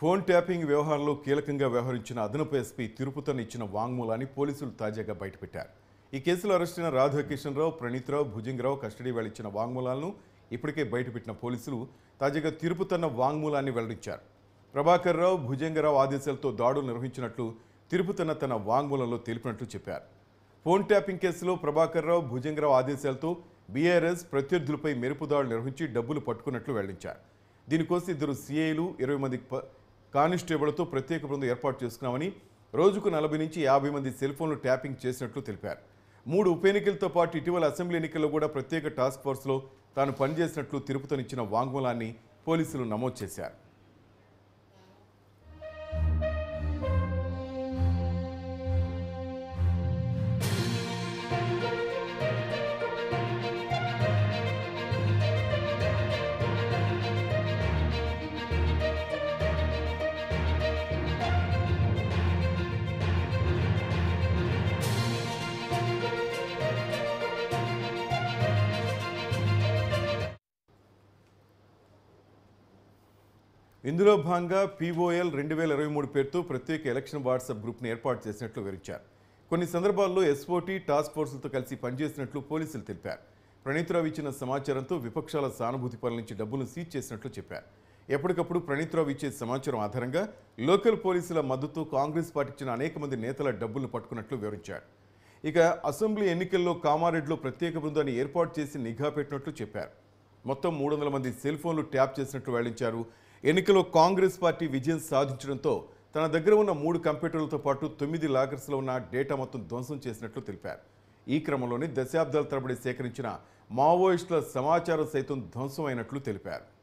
phone tapping వ్యవహారంలో కీలకంగా వ్యవహరించిన అదనపు ఎస్పీ తిరుపతిని ఇచ్చిన వాంగ్మూలాన్ని పోలీసులు తాజాగా బయటపెట్టారు ఈ కేసులో అరెస్టైన రాధాకిషన్ రావు ప్రణీత్రావు భుజింగరావు కస్టడీ ఇచ్చిన వాంగ్మూలాలను ఇప్పటికే బయటపెట్టిన పోలీసులు తాజాగా తిరుపతన్న వాంగ్మూలాన్ని వెల్లడించారు ప్రభాకర్ రావు భుజంగరావు ఆదేశాలతో దాడులు నిర్వహించినట్లు తిరుపతన్న తన వాంగ్మూలంలో తెలిపినట్లు చెప్పారు ఫోన్ ట్యాపింగ్ కేసులో ప్రభాకర్ రావు భుజంగరావు ఆదేశాలతో బీఆర్ఎస్ ప్రత్యర్థులపై మెరుపు దాడులు నిర్వహించి డబ్బులు పట్టుకున్నట్లు వెల్లడించారు దీనికోసం ఇద్దరు సీఐలు ఇరవై మంది ప- కానిస్టేబుళ్లతో ప్రత్యేక బృందం ఏర్పాటు చేసుకున్నామని రోజుకు నలభై నుంచి యాభై మంది సెల్ ఫోన్లు ట్యాపింగ్ చేసినట్లు తెలిపారు మూడు ఉప ఎన్నికలతో పాటు ఇటీవల అసెంబ్లీ ఎన్నికల్లో కూడా ప్రత్యేక టాస్క్ ఫోర్స్లో తాను పనిచేసినట్లు తిరుపతినిచ్చిన వాంగ్మూలాన్ని పోలీసులు నమోదు చేశారు ఇందులో భాగంగా పీఓఎల్ రెండు వేల ఇరవై మూడు పేరుతో ప్రత్యేక ఎలక్షన్ వాట్సాప్ గ్రూప్ను ఏర్పాటు చేసినట్లు వివరించారు కొన్ని సందర్భాల్లో ఎస్ఓటీ టాస్క్ ఫోర్సులతో కలిసి పనిచేసినట్లు పోలీసులు తెలిపారు ప్రణీత్రావు ఇచ్చిన సమాచారంతో విపక్షాల సానుభూతి పనుల నుంచి డబ్బులు సీజ్ చేసినట్లు చెప్పారు ఎప్పటికప్పుడు ప్రణీత్రావు ఇచ్చే సమాచారం ఆధారంగా లోకల్ పోలీసుల మద్దతు కాంగ్రెస్ పార్టీ ఇచ్చిన అనేక మంది నేతల డబ్బులను పట్టుకున్నట్లు వివరించారు ఇక అసెంబ్లీ ఎన్నికల్లో కామారెడ్డిలో ప్రత్యేక బృందాన్ని ఏర్పాటు చేసి నిఘా పెట్టినట్లు చెప్పారు మొత్తం మూడు వందల మంది సెల్ ఫోన్లు ట్యాప్ చేసినట్లు వెల్లడించారు ఎన్నికలో కాంగ్రెస్ పార్టీ విజయం సాధించడంతో తన దగ్గర ఉన్న మూడు కంప్యూటర్లతో పాటు తొమ్మిది లాకర్స్లో ఉన్న డేటా మొత్తం ధ్వంసం చేసినట్లు తెలిపారు ఈ క్రమంలోనే దశాబ్దాల తరబడి సేకరించిన మావోయిస్టుల సమాచారం సైతం ధ్వంసం అయినట్లు తెలిపారు